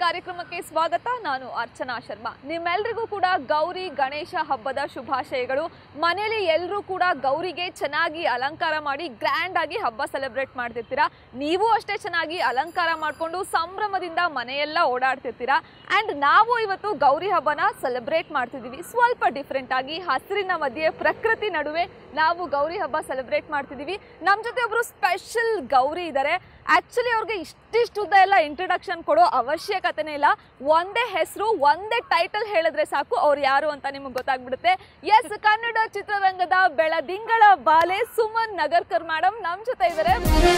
ಕಾರ್ಯಕ್ರಮಕ್ಕೆ ಸ್ವಾಗತ ನಾನು ಅರ್ಚನಾ ಶರ್ಮಾ ನಿಮ್ಮೆಲ್ರಿಗೂ ಕೂಡ ಗೌರಿ ಗಣೇಶ ಹಬ್ಬದ ಶುಭಾಶಯಗಳು ಮನೇಲಿ ಎಲ್ಲರೂ ಕೂಡ ಗೌರಿಗೆ ಚೆನ್ನಾಗಿ ಅಲಂಕಾರ ಮಾಡಿ ಗ್ರ್ಯಾಂಡ್ ಆಗಿ ಹಬ್ಬ ಸೆಲೆಬ್ರೇಟ್ ಮಾಡ್ತಿರ್ತೀರಾ ನೀವು ಅಷ್ಟೇ ಚೆನ್ನಾಗಿ ಅಲಂಕಾರ ಮಾಡಿಕೊಂಡು ಸಂಭ್ರಮದಿಂದ ಮನೆಯೆಲ್ಲ ಓಡಾಡ್ತಿರ್ತೀರಾ ಆ್ಯಂಡ್ ನಾವು ಇವತ್ತು ಗೌರಿ ಹಬ್ಬನ ಸೆಲೆಬ್ರೇಟ್ ಮಾಡ್ತಿದ್ದೀವಿ ಸ್ವಲ್ಪ ಡಿಫ್ರೆಂಟ್ ಆಗಿ ಹಸಿರಿನ ಮಧ್ಯೆ ಪ್ರಕೃತಿ ನಡುವೆ ನಾವು ಗೌರಿ ಹಬ್ಬ ಸೆಲೆಬ್ರೇಟ್ ಮಾಡ್ತಿದ್ದೀವಿ ನಮ್ಮ ಜೊತೆ ಒಬ್ರು ಸ್ಪೆಷಲ್ ಗೌರಿ ಇದ್ದಾರೆ ಆ್ಯಕ್ಚುಲಿ ಅವ್ರಿಗೆ ಇಷ್ಟಿಷ್ಟು ಉದ್ದ ಎಲ್ಲ ಇಂಟ್ರಡಕ್ಷನ್ ಕೊಡೋ ಅವಶ್ಯಕತೆನೇ ಇಲ್ಲ ಒಂದೇ ಹೆಸರು ಒಂದೇ ಟೈಟಲ್ ಹೇಳಿದ್ರೆ ಸಾಕು ಅವ್ರು ಯಾರು ಅಂತ ನಿಮಗೆ ಗೊತ್ತಾಗ್ಬಿಡುತ್ತೆ ಎಸ್ ಕನ್ನಡ ಚಿತ್ರರಂಗದ ಬೆಳದಿಂಗಳ ಬಾಲೆ ಸುಮನ್ ನಗರ್ಕರ್ ಮೇಡಮ್ ನಮ್ಮ ಜೊತೆ ಇದ್ದಾರೆ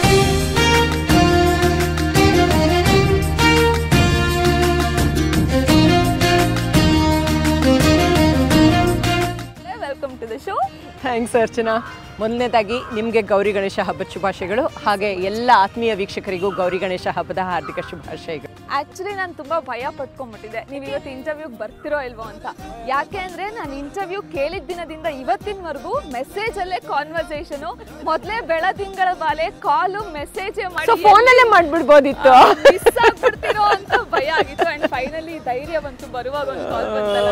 welcome to the show thanks Archana ಮೊದಲನೇದಾಗಿ ನಿಮಗೆ ಗೌರಿ ಗಣೇಶ ಹಬ್ಬದ ಶುಭಾಶಯಗಳು ಹಾಗೆ ಎಲ್ಲ ಆತ್ಮೀಯ ವೀಕ್ಷಕರಿಗೂ ಗೌರಿ ಗಣೇಶ ಹಬ್ಬದ ಹಾರ್ದಿಕ ಶುಭಾಶಯಗಳು ಆಕ್ಚುಲಿ ನಾನು ತುಂಬಾ ಭಯ ಪಟ್ಕೊಂಡ್ಬಿಟ್ಟಿದ್ದೆ ನೀವು ಇವತ್ತು ಇಂಟರ್ವ್ಯೂಗೆ ಬರ್ತಿರೋ ಇಲ್ವೋ ಅಂತ ಯಾಕೆ ಅಂದ್ರೆ ನಾನು ಇಂಟರ್ವ್ಯೂ ಕೇಳಿದ ದಿನದಿಂದ ಇವತ್ತಿನವರೆಗೂ ಮೆಸೇಜ್ ಅಲ್ಲೇ ಕಾನ್ವರ್ಸೇಷನ್ ಮೊದಲೇ ಬೆಳದಿಂಗಳ ಬಾಲೆ ಕಾಲು ಮೆಸೇಜ್ ಸೊ ಮಾಡಿ ಫೋನಲ್ಲೇ ಮಾಡ್ಬಿಡ್ಬೋದಿತ್ತು ಮಿಸ್ ಆಗ್ಬಿಡ್ತಿರೋ ಅಂತ ಭಯ ಆಗಿತ್ತು ಅಂಡ್ ಫೈನಲಿ ಧೈರ್ಯ ಬಂತು ಬರುವಾಗ ಒಂದು ಕಾಲ್ ಬಂತಲ್ಲ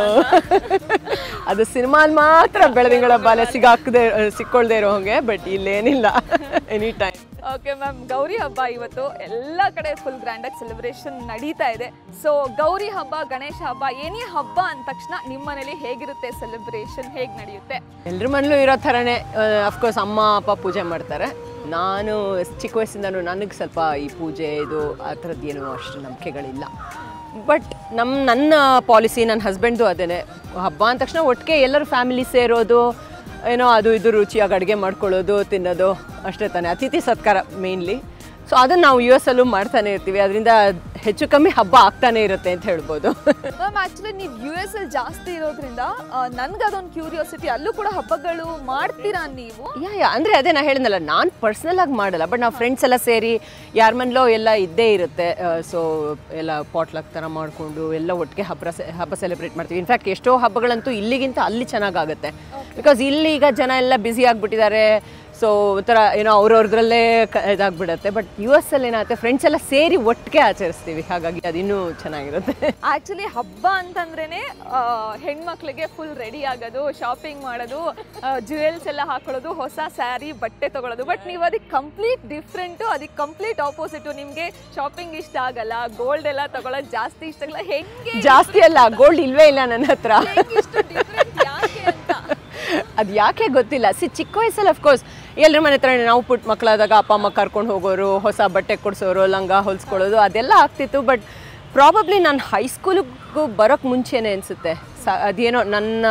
ಅಂತ. ಅದು ಸಿನಿಮಾಲ್ ಮಾತ್ರ ಬೆಳದಿಂಗಳ ಬಾಲೆ ಸಿಗಾಕದೆ ಸಿಕ್ಕೊಳ್ದೇ ಇರೋ ಹಾಗೆ ಬಟ್ ಇಲ್ಲೇನಿಲ್ಲ any time okay ma'am Gauri ಹಬ್ಬ ಇವತ್ತು ಎಲ್ಲ ಕಡೆ ಫುಲ್ ಗ್ರ್ಯಾಂಡಾಗಿ ಸೆಲೆಬ್ರೇಷನ್ ನಡೀತಾ ಇದೆ ಸೊ ಗೌರಿ ಹಬ್ಬ ಗಣೇಶ ಹಬ್ಬ ಏನೇ ಹಬ್ಬ ಅಂದ ತಕ್ಷಣ ನಿಮ್ಮ ಮನೇಲಿ ಹೇಗಿರುತ್ತೆ ಸೆಲೆಬ್ರೇಷನ್ ಹೇಗೆ ನಡೆಯುತ್ತೆ ಎಲ್ರ ಮನೇಲೂ ಇರೋ ಥರನೇ ಅಫ್ಕೋರ್ಸ್ ಅಮ್ಮ ಅಪ್ಪ ಪೂಜೆ ಮಾಡ್ತಾರೆ ನಾನು ಚಿಕ್ಕ ವಯಸ್ಸಿಂದನೂ ನನಗೆ ಸ್ವಲ್ಪ ಈ ಪೂಜೆ ಇದು ಆ ಥರದ್ದೇನು ಅಷ್ಟು ನಂಬಿಕೆಗಳಿಲ್ಲ ಬಟ್ ನಮ್ಮ ನನ್ನ ಪಾಲಿಸಿ ನನ್ನ ಹಸ್ಬೆಂಡ್ದು ಅದೇನೆ ಹಬ್ಬ ಅಂದ ತಕ್ಷಣ ಒಟ್ಟಿಗೆ ಎಲ್ಲರೂ ಫ್ಯಾಮಿಲಿ ಸೇರೋದು ಏನೋ ಅದು ಇದು ರುಚಿಯಾಗಿ ಅಡುಗೆ ಮಾಡ್ಕೊಳ್ಳೋದು ತಿನ್ನೋದು ಅಷ್ಟೇ ತಾನೇ ಅತಿಥಿ ಸತ್ಕಾರ ಮೇನ್ಲಿ ಸೊ ಅದನ್ನು ನಾವು ಯು ಎಸ್ ಅಲ್ಲೂ ಮಾಡ್ತಾನೆ ಇರ್ತೀವಿ ಅದರಿಂದ ಹೆಚ್ಚು ಕಮ್ಮಿ ಹಬ್ಬ ಆಗ್ತಾನೆ ಇರುತ್ತೆ ಅಂತ ಹೇಳ್ಬೋದು ಮ್ಯಾಮ್ ಆ್ಯಕ್ಚುಲಿ ನೀವು ಯು ಎಸ್ ಅಲ್ಲಿ ಜಾಸ್ತಿ ಇರೋದ್ರಿಂದ ನನ್ಗೆ ಅದೊಂದು ಕ್ಯೂರಿಯಾಸಿಟಿ ಅಲ್ಲೂ ಕೂಡ ಹಬ್ಬಗಳು ಮಾಡ್ತೀರಾ ನೀವು ಯಾ ಯಾ ಅಂದರೆ ಅದೇ ನಾ ಹೇಳಿದ್ನಲ್ಲ ನಾನು ಪರ್ಸ್ನಲ್ ಆಗಿ ಮಾಡಲ್ಲ ಬಟ್ ನಾವು ಫ್ರೆಂಡ್ಸ್ ಎಲ್ಲ ಸೇರಿ ಯಾರ ಮನೇಲೋ ಎಲ್ಲ ಇದ್ದೇ ಇರುತ್ತೆ ಸೊ ಎಲ್ಲ ಪಾಟ್ಲಕ್ ಥರ ಮಾಡಿಕೊಂಡು ಎಲ್ಲ ಒಟ್ಟಿಗೆ ಹಬ್ಬ ಸೆ ಹಬ್ಬ ಸೆಲೆಬ್ರೇಟ್ ಮಾಡ್ತೀವಿ ಇನ್ಫ್ಯಾಕ್ಟ್ ಎಷ್ಟೋ ಹಬ್ಬಗಳಂತೂ ಇಲ್ಲಿಗಿಂತ ಅಲ್ಲಿ ಚೆನ್ನಾಗಾಗುತ್ತೆ ಬಿಕಾಸ್ ಇಲ್ಲಿ ಈಗ ಜನ ಎಲ್ಲ ಬ್ಯುಸಿ ಆಗಿಬಿಟ್ಟಿದ್ದಾರೆ ಸೊ ಒಂಥರ ಏನೋ ಅವ್ರವ್ರದ್ರಲ್ಲೇ ಕ ಇದಾಗ್ಬಿಡುತ್ತೆ ಬಟ್ ಯು ಎಸ್ ಅಲ್ಲಿ ಏನಾಗುತ್ತೆ ಫ್ರೆಂಡ್ಸ್ ಎಲ್ಲ ಸೇರಿ ಒಟ್ಟಿಗೆ ಆಚರಿಸ್ತೀವಿ ಹಾಗಾಗಿ ಅದು ಇನ್ನೂ ಚೆನ್ನಾಗಿರುತ್ತೆ ಆಕ್ಚುಲಿ ಹಬ್ಬ ಅಂತಂದ್ರೇನೆ ಆ, ಹೆಣ್ಮಕ್ಳಿಗೆ ಫುಲ್ ರೆಡಿ ಆಗೋದು ಶಾಪಿಂಗ್ ಮಾಡೋದು ಜುವೆಲ್ಸ್ ಎಲ್ಲ ಹಾಕೊಳ್ಳೋದು ಹೊಸ ಸ್ಯಾರಿ ಬಟ್ಟೆ ತಗೊಳ್ಳೋದು ಬಟ್ ನೀವು ಅದಕ್ಕೆ ಕಂಪ್ಲೀಟ್ ಡಿಫ್ರೆಂಟು ಅದಕ್ಕೆ ಕಂಪ್ಲೀಟ್ ಆಪೋಸಿಟು ನಿಮಗೆ ಶಾಪಿಂಗ್ ಇಷ್ಟ ಆಗಲ್ಲ ಗೋಲ್ಡ್ ಎಲ್ಲ ತಗೊಳ್ಳೋದು ಜಾಸ್ತಿ ಇಷ್ಟ ಆಗಲ್ಲ ಹೆಂಗೆ ಜಾಸ್ತಿ ಅಲ್ಲ ಗೋಲ್ಡ್ ಇಲ್ವೇ ಇಲ್ಲ ನನ್ನ ಹತ್ರ ಹೆಂಗೆ ಇಷ್ಟು ಡಿಫ್ರೆಂಟ್ ಯಾಕೆ ಅಂತ ಅದು ಯಾಕೆ ಗೊತ್ತಿಲ್ಲ ಸಿ ಚಿಕ್ಕ ವಯಸ್ಸಲ್ಲಿ ಅಫ್ಕೋರ್ಸ್ ಎಲ್ಲರ ಮನೆ ಹತ್ರ ನಾವು ಪುಟ್ಟ ಮಕ್ಕಳಾದಾಗ ಅಪ್ಪ ಅಮ್ಮ ಕರ್ಕೊಂಡು ಹೋಗೋರು ಹೊಸ ಬಟ್ಟೆ ಕೊಡಿಸೋರು ಲಂಗ ಹೊಲಿಸ್ಕೊಳ್ಳೋದು ಅದೆಲ್ಲ ಆಗ್ತಿತ್ತು ಬಟ್ ಪ್ರಾಬಬ್ಲಿ ನಾನು ಹೈಸ್ಕೂಲಿಗೂ ಬರೋಕ್ಕೆ ಮುಂಚೆನೇ ಅನಿಸುತ್ತೆ ಸ ಅದೇನೋ ನನ್ನ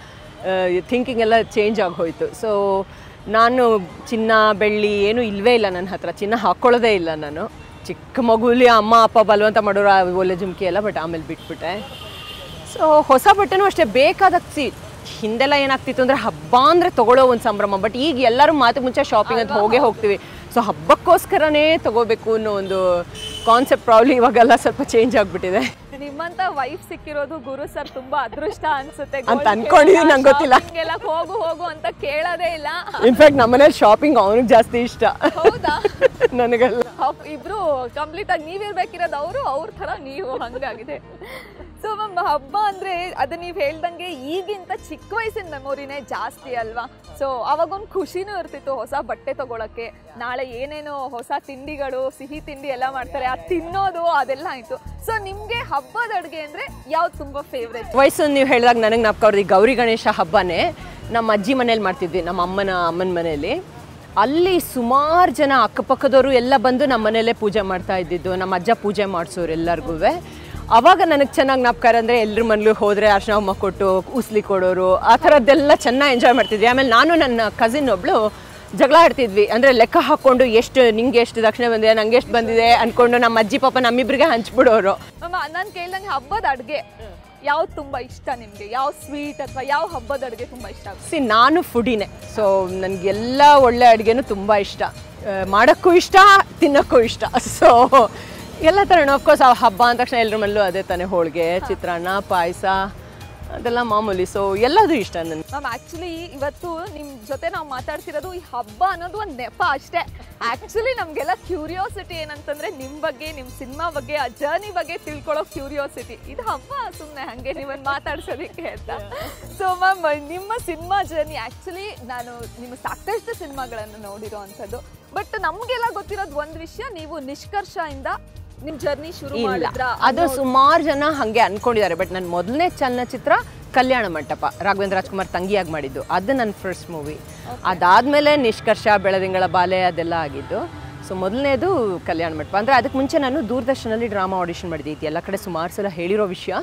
ಥಿಂಕಿಂಗ್ ಎಲ್ಲ ಚೇಂಜ್ ಆಗೋಯ್ತು ಸೊ ನಾನು ಚಿನ್ನ ಬೆಳ್ಳಿ ಏನೂ ಇಲ್ಲವೇ ಇಲ್ಲ ನನ್ನ ಹತ್ರ ಚಿನ್ನ ಹಾಕ್ಕೊಳ್ಳೋದೇ ಇಲ್ಲ ನಾನು ಚಿಕ್ಕ ಮಗುಲಿ ಅಮ್ಮ ಅಪ್ಪ ಬಲವಂತ ಮಾಡೋರು ಆ ಒಲೆ ಜುಮ್ಕಿ ಎಲ್ಲ ಬಟ್ ಆಮೇಲೆ ಬಿಟ್ಬಿಟ್ಟೆ ಸೊ ಹೊಸ ಬಟ್ಟೆನೂ ಅಷ್ಟೇ ಬೇಕಾದಾಗ ಸಿ ಹಿಂದೆಲ್ಲ ಏನಾಗ್ತಿತ್ತು ಅಂದರೆ ಹಬ್ಬ ಅಂದರೆ ತಗೊಳ್ಳೋ ಒಂದು ಸಂಭ್ರಮ ಬಟ್ ಈಗ ಎಲ್ಲರೂ ಮಾತು ಮುಂಚೆ ಶಾಪಿಂಗ್ ಅಂತ ಹೋಗೇ ಹೋಗ್ತೀವಿ ಸೊ ಹಬ್ಬಕ್ಕೋಸ್ಕರನೇ ತಗೋಬೇಕು ಅನ್ನೋ ಒಂದು ಕಾನ್ಸೆಪ್ಟ್ ಪ್ರಾಬ್ಲಿ ಇವಾಗೆಲ್ಲ ಸ್ವಲ್ಪ ಚೇಂಜ್ ಆಗಿಬಿಟ್ಟಿದೆ ನಿಮ್ಮಂತ ವೈಫ್ ಸಿಕ್ಕಿರೋದು ಗುರು ಸರ್ ತುಂಬಾ ಅದೃಷ್ಟ ಅನ್ಸುತ್ತೆ ಅಂತ ಅನ್ಕೊಂಡಿದೀನಿ, ನಂಗ್ ಗೊತ್ತಿಲ್ಲ. ಎಲ್ಲ ಹೋಗು ಹೋಗು ಅಂತ ಕೇಳೋದೇ ಇಲ್ಲ ಇನ್ಫ್ಯಾಕ್ಟ್ ನಮ್ಮನೇಲಿ ಶಾಪಿಂಗ್ ಅವನಿಗೆ ಜಾಸ್ತಿ ಇಷ್ಟ ಹೌದಾ ನನಗೆಲ್ಲ ಅಪ್- ಇಬ್ರು ಕಂಪ್ಲೀಟ್ ಆಗಿ ನೀವಿರ್ಬೇಕಿರೋದು ಅವರು ಅವ್ರ ತರ ನೀವು ಹಂಗಾಗಿದೆ ಸೊ ಮ್ಯಾಮ್ ಹಬ್ಬ ಅಂದ್ರೆ ಅದು ನೀವು ಹೇಳ್ದಂಗೆ ಈಗಿಂತ ಚಿಕ್ಕ ವಯಸ್ಸಿನ ಮೆಮೊರಿನೇ ಜಾಸ್ತಿ ಅಲ್ವಾ ಸೊ ಅವಾಗೊಂದು ಖುಷಿನೂ ಇರ್ತಿತ್ತು ಹೊಸ ಬಟ್ಟೆ ತಗೊಳಕ್ಕೆ ನಾಳೆ ಏನೇನೋ ಹೊಸ ತಿಂಡಿಗಳು ಸಿಹಿ ತಿಂಡಿ ಎಲ್ಲ ಮಾಡ್ತಾರೆ ಅದು ತಿನ್ನೋದು ಅದೆಲ್ಲ ಆಯ್ತು ಸೊ ನಿಮ್ಗೆ ಹಬ್ಬದ ಅಡುಗೆ ಅಂದ್ರೆ ಯಾವ್ದು ತುಂಬಾ ಫೇವ್ರೆಟ್ ವಯಸ್ಸು ನೀವು ಹೇಳಿದಾಗ ನನಗೆ ನಾಪ್ಕ ಈ ಗೌರಿ ಗಣೇಶ ಹಬ್ಬನೇ ನಮ್ಮ ಅಜ್ಜಿ ಮನೇಲಿ ಮಾಡ್ತಿದ್ವಿ ನಮ್ಮ ಅಮ್ಮನ ಅಮ್ಮನ ಮನೇಲಿ ಅಲ್ಲಿ ಸುಮಾರು ಜನ ಅಕ್ಕಪಕ್ಕದವರು ಎಲ್ಲ ಬಂದು ನಮ್ಮ ಮನೇಲೇ ಪೂಜೆ ಮಾಡ್ತಾ ಇದ್ದಿದ್ದು ನಮ್ಮ ಅಜ್ಜ ಪೂಜೆ ಮಾಡಿಸೋರು ಎಲ್ಲರಿಗೂ ಅವಾಗ ನನಗೆ ಚೆನ್ನಾಗಿ ನಾಪ್ಕಾರ ಅಂದರೆ ಎಲ್ಲರ ಮನೇಲೂ ಹೋದರೆ ಅರ್ಶಿನ ಹೊಮ್ಮ ಕೊಟ್ಟು ಉಸ್ಲಿ ಕೊಡೋರು ಆ ಥರದ್ದೆಲ್ಲ ಚೆನ್ನಾಗಿ ಎಂಜಾಯ್ ಮಾಡ್ತಿದ್ವಿ ಆಮೇಲೆ ನಾನು ನನ್ನ ಕಸಿನ್ ಒಬ್ಳು ಜಗಳ ಆಡ್ತಿದ್ವಿ ಅಂದರೆ ಲೆಕ್ಕ ಹಾಕ್ಕೊಂಡು ಎಷ್ಟು ನಿಂಗೆ ಎಷ್ಟು ದಕ್ಷಿಣ ಬಂದಿದೆ ನಂಗೆ ಎಷ್ಟು ಬಂದಿದೆ ಅಂದ್ಕೊಂಡು ನಮ್ಮ ಅಜ್ಜಿ ಪಾಪ ನಮ್ಮಿಬ್ರಿಗೆ ಹಂಚ್ಬಿಡೋರು ಮ್ಯಾಮ್ ನಾನು ಕೇಳ್ದಂಗೆ ಹಬ್ಬದ ಅಡುಗೆ ಯಾವ್ದು ತುಂಬಾ ಇಷ್ಟ ನಿಮ್ಗೆ ಯಾವ ಸ್ವೀಟ್ ಅಥವಾ ಯಾವ ಹಬ್ಬದ ಅಡುಗೆ ತುಂಬಾ ಇಷ್ಟ ಆಗುತ್ತೆ ಸಿ ನಾನು ಫುಡಿನೇ ಸೊ ನನಗೆಲ್ಲ ಒಳ್ಳೆ ಅಡುಗೆನೂ ತುಂಬ ಇಷ್ಟ ಆ, ಮಾಡೋಕ್ಕೂ ಇಷ್ಟ ತಿನ್ನೋಕ್ಕೂ ಇಷ್ಟ ಸೊ ಎಲ್ಲ ಥರ ಅಫ್ಕೋರ್ಸ್ ಆ ಹಬ್ಬ ಅಂದ ತಕ್ಷಣ ಎಲ್ಲರ ಮನೇಲೂ ಅದೇ ತಾನೇ ಹೋಳಿಗೆ ಚಿತ್ರಾನ್ನ ಪಾಯಸ ಅದೆಲ್ಲ ಮಾಮೂಲಿ ಸೊ ಎಲ್ಲದೂ ಇಷ್ಟ ನನಗೆ ಮ್ಯಾಮ್ ಆಕ್ಚುಲಿ ಇವತ್ತು ನಿಮ್ ಜೊತೆ ನಾವು ಮಾತಾಡ್ತಿರೋದು ಈ ಹಬ್ಬ ಅನ್ನೋದು ಒಂದು ನೆಪ ಅಷ್ಟೇ ಆಕ್ಚುಲಿ ನಮ್ಗೆಲ್ಲ ಕ್ಯೂರಿಯಾಸಿಟಿ ಏನಂತಂದ್ರೆ ನಿಮ್ ಬಗ್ಗೆ ನಿಮ್ ಸಿನಿಮಾ ಬಗ್ಗೆ ಆ ಜರ್ನಿ ಬಗ್ಗೆ ತಿಳ್ಕೊಳ್ಳೋ ಕ್ಯೂರಿಯಾಸಿಟಿ ಇದು ಹಬ್ಬ ಸುಮ್ಮನೆ ಹಂಗೆ ನೀವನ್ನ ಮಾತಾಡ್ಸೋದಕ್ಕೆ ಅಂತ ಸೊ ಮ್ಯಾಮ್ ನಿಮ್ಮ ಸಿನಿಮಾ ಜರ್ನಿ ಆಕ್ಚುಲಿ ನಾನು ನಿಮ್ಮ ಸಾಕಷ್ಟು ಸಿನಿಮಾಗಳನ್ನು ನೋಡಿರೋ ಅಂಥದ್ದು ಬಟ್ ನಮ್ಗೆಲ್ಲ ಗೊತ್ತಿರೋದು ಒಂದ್ ವಿಷಯ ನೀವು ನಿಷ್ಕರ್ಷ ಇಂದ ನಿಮ್ ಜರ್ನಿ ಶುರು ಇಲ್ಲ ಮಾಡಿದ್ರ ಅದು ಸುಮಾರು ಜನ ಹಾಗೆ ಅನ್ಕೊಂಡಿದ್ದಾರೆ ಬಟ್ ನನ್ನ ಮೊದಲನೇ ಚಲನಚಿತ್ರ ಕಲ್ಯಾಣ ಮಂಟಪ ರಾಘವೇಂದ್ರ ರಾಜ್ಕುಮಾರ್ ತಂಗಿಯಾಗಿ ಮಾಡಿದ್ದು ಅದು ನನ್ನ ಫಸ್ಟ್ ಮೂವಿ ಅದಾದಮೇಲೆ ನಿಷ್ಕರ್ಷ ಬೆಳದಿಂಗಳ ಬಾಲೆ ಅದೆಲ್ಲ ಆಗಿದ್ದು ಸೊ ಮೊದಲನೇದು ಕಲ್ಯಾಣ ಮಂಟಪ ಅಂದರೆ ಅದಕ್ಕೆ ಮುಂಚೆ ನಾನು ದೂರದರ್ಶನಲ್ಲಿ ಡ್ರಾಮಾ ಆಡಿಷನ್ ಮಾಡಿದ್ದೆ ಎಲ್ಲ ಕಡೆ ಸುಮಾರು ಸಲ ಹೇಳಿರೋ ವಿಷಯ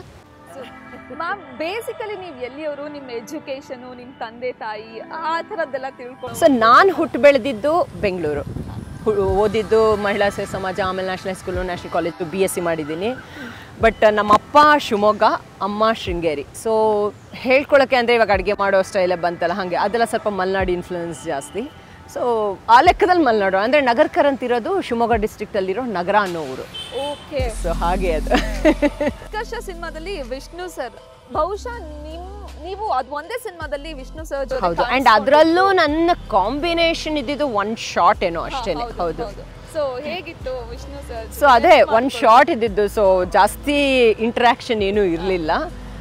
ಮ್ಯಾಮ್ ಬೇಸಿಕಲಿ ನೀವು ಎಲ್ಲಿಯವರು ನಿಮ್ಮ ಎಜುಕೇಶನು ನಿಮ್ಮ ತಂದೆ ತಾಯಿ ಆ ಥರದ್ದೆಲ್ಲ ತಿಳ್ಕೊಂಡು ಸೊ ನಾನು ಹುಟ್ಟು ಬೆಳೆದಿದ್ದು ಬೆಂಗಳೂರು ಹು- ಓದಿದ್ದು ಮಹಿಳಾ ಸೇವಾ ಸಮಾಜ ಆಮೇಲೆ national school national college B S C ಮಾಡಿದ್ದೀನಿ ಬಟ್ ನಮ್ಮ ಅಪ್ಪ ಶಿವಮೊಗ್ಗ ಅಮ್ಮ ಶೃಂಗೇರಿ ಸೊ ಹೇಳ್ಕೊಳಕ್ಕೆ ಅಂದರೆ ಇವಾಗ ಅಡುಗೆ ಮಾಡೋ ಸ್ಟೈಲೇ ಬಂತಲ್ಲ ಹಾಗೆ ಅದೆಲ್ಲ ಸ್ವಲ್ಪ ಮಲೆನಾಡು ಇನ್ಫ್ಲುಯೆನ್ಸ್ ಜಾಸ್ತಿ ಸೊ ಆ ಲೆಕ್ಕದಲ್ಲಿ ಮಲೆನಾಡು ಅಂದರೆ ನಗರ್ಕರ್ ಅಂತಿರೋದು ಶಿವಮೊಗ್ಗ ಡಿಸ್ಟ್ರಿಕ್ಟಲ್ಲಿರೋ ನಗರ ಅನ್ನೋ ಊರು ಓಕೆ ಸೊ ಹಾಗೆ ಅದು ಉತ್ಕರ್ಷ ಸಿನಿಮಾದಲ್ಲಿ ವಿಷ್ಣು ಸರ್ ಬಹುಶಃ ನಿಮ್ ನೀವು ಅದು ಒಂದೇ ಸಿನಿಮಾದಲ್ಲಿ ವಿಷ್ಣು ಸರ್ ಜೊತೆ ಹೌದು ಆ್ಯಂಡ್ ಅದರಲ್ಲೂ ನನ್ನ ಕಾಂಬಿನೇಷನ್ ಇದ್ದಿದ್ದು ಒನ್ ಶಾರ್ಟ್ ಏನೋ ಅಷ್ಟೇ ಹೌದು ಸೊ ಹೇಗಿತ್ತು ವಿಷ್ಣು ಸರ್ ಸೊ ಅದೇ ಒಂದು ಶಾರ್ಟ್ ಇದ್ದಿದ್ದು ಸೊ ಜಾಸ್ತಿ ಇಂಟ್ರ್ಯಾಕ್ಷನ್ ಏನೂ ಇರಲಿಲ್ಲ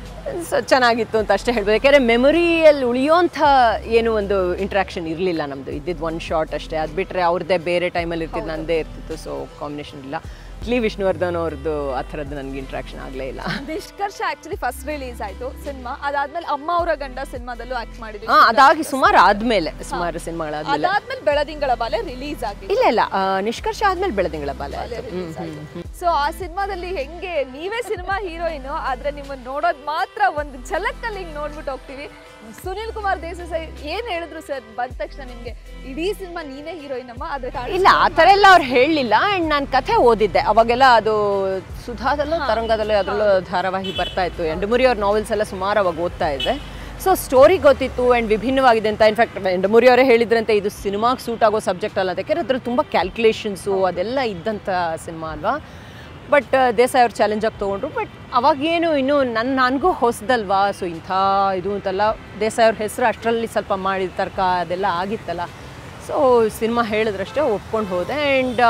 ಸೊ ಚೆನ್ನಾಗಿತ್ತು ಅಂತ ಅಷ್ಟೇ ಹೇಳ್ಬೋದು ಯಾಕೆಂದರೆ ಮೆಮೊರಿಯಲ್ಲಿ ಉಳಿಯೋಂಥ ಏನು ಒಂದು ಇಂಟ್ರ್ಯಾಕ್ಷನ್ ಇರಲಿಲ್ಲ ನಮ್ಮದು ಇದ್ದಿದ್ದು ಒಂದು ಶಾರ್ಟ್ ಅಷ್ಟೇ ಅದು ಬಿಟ್ಟರೆ ಅವ್ರದ್ದೇ ಬೇರೆ ಟೈಮಲ್ಲಿ ಇರ್ತಿದ್ದು ನನ್ನದೇ ಇರ್ತಿತ್ತು ಸೊ ಕಾಂಬಿನೇಷನ್ ಇಲ್ಲ ಇಟ್ಲಿ ವಿಷ್ಣುವರ್ಧನ್ ಅವ್ರದ್ದು ಆ ಥರದ್ದು ನನಗೆ ಇಂಟ್ರಾಕ್ಷನ್ ಆಗಲೇ ಇಲ್ಲ ನಿಷ್ಕರ್ಷ ಆಕ್ಚುಲಿ ಫಸ್ಟ್ ರಿಲೀಸ್ ಆಯ್ತು ಸಿನಿಮಾ ಅದಾದ್ಮೇಲೆ ಅಮ್ಮ ಅವರ ಗಂಡ ಸಿನಿಮಾದಲ್ಲೂ ಆಕ್ಟ್ ಮಾಡಿದ್ವಿ ಹಾಂ ಅದಾಗಿ ಸುಮಾರು ಆದಮೇಲೆ ಸುಮಾರು ಸಿನಿಮಾಗಳಾದಮೇಲೆ ಅದಾದ್ಮೇಲೆ ಬೆಳದಿಂಗಳ ಬಾಲೆ ರಿಲೀಸ್ ಆಗಿದೆ ಇಲ್ಲ ಇಲ್ಲ ಆ, ನಿಷ್ಕರ್ಷ ಆದಮೇಲೆ ಬೆಳದಿಂಗಳ ಬಾಲ ಆಯಿತು ಸೊ ಆ ಸಿನಿಮಾದಲ್ಲಿ ಹೆಂಗೆ ನೀವೇ ಸಿನಿಮಾ ಹೀರೋಯಿನ್ ಆದ್ರೆ ನಿಮ್ಮನ್ನ ನೋಡೋದ್ ಮಾತ್ರ ಒಂದು ಝಲಕ್ಕಲ್ಲಿ ಹಿಂಗ್ ನೋಡ್ಬಿಟ್ಟು ಹೋಗ್ತೀವಿ ಸುನಿಲ್ ಕುಮಾರ್ ದೇಸಾಯಿ ಏನ್ ಹೇಳಿದ್ರು ಸರ್ ಬಂದ ತಕ್ಷಣ ನಿಮ್ಗೆ ಇಡೀ ಸಿನಿಮಾ ನೀನೇ ಹೀರೋಯಿನ್ ಅಮ್ಮ ಆದ್ರೆ ಕಾಣಿಸ್ತಾ ಇಲ್ಲ ಆ ಥರ ಎಲ್ಲ ಅವ್ರು ಹೇಳಲಿಲ್ಲ ಆ್ಯಂಡ್ ನಾನು ಕಥೆ ಓದಿದ್ದೆ ಅವಾಗೆಲ್ಲ ಅದು ಸುಧಾದಲ್ಲೂ ತರಂಗದಲ್ಲೂ ಅದರಲ್ಲೂ ಧಾರಾವಾಹಿ ಬರ್ತಾ ಇತ್ತು ಎಂಡಮುರಿ ಅವ್ರ ನಾವೆಲ್ಸ್ ಎಲ್ಲ ಸುಮಾರು ಅವಾಗ ಓದ್ತಾ ಇದ್ದೆ ಸೊ ಸ್ಟೋರಿ ಗೊತ್ತಿತ್ತು ಆ್ಯಂಡ್ ವಿಭಿನ್ನವಾಗಿದೆ ಅಂತ ಇನ್ಫ್ಯಾಕ್ಟ್ ಎಂಡಮುರಿ ಅವರೇ ಹೇಳಿದ್ರಂತೆ ಇದು ಸಿನಿಮಾಗೆ ಸೂಟ್ ಆಗೋ ಸಬ್ಜೆಕ್ಟ್ ಅಲ್ಲ ಅಂತ ಯಾಕೆಂದ್ರೆ ಅದ್ರಲ್ಲಿ ತುಂಬ ಕ್ಯಾಲ್ಕುಲೇಷನ್ಸು ಅದೆಲ್ಲ ಇದ್ದಂಥ ಸಿನಿಮಾ ಅಲ್ವಾ ಬಟ್ ದೇಸಾಯಿ ಅವ್ರು ಚಾಲೆಂಜಾಗಿ ತೊಗೊಂಡ್ರು ಬಟ್ ಅವಾಗೇನು ಇನ್ನೂ ನನ್ನ ನನಗೂ ಹೊಸದಲ್ವಾ ಸೊ ಇಂಥ ಇದು ಅಂತೆಲ್ಲ ದೇಸಾಯಿ ಅವ್ರ ಹೆಸರು ಅಷ್ಟರಲ್ಲಿ ಸ್ವಲ್ಪ ಮಾಡಿದ ತರ್ಕ ಅದೆಲ್ಲ ಆಗಿತ್ತಲ್ಲ ಸೊ ಸಿನಿಮಾ ಹೇಳಿದ್ರಷ್ಟೇ ಒಪ್ಕೊಂಡು ಹೋದೆ ಆ್ಯಂಡ್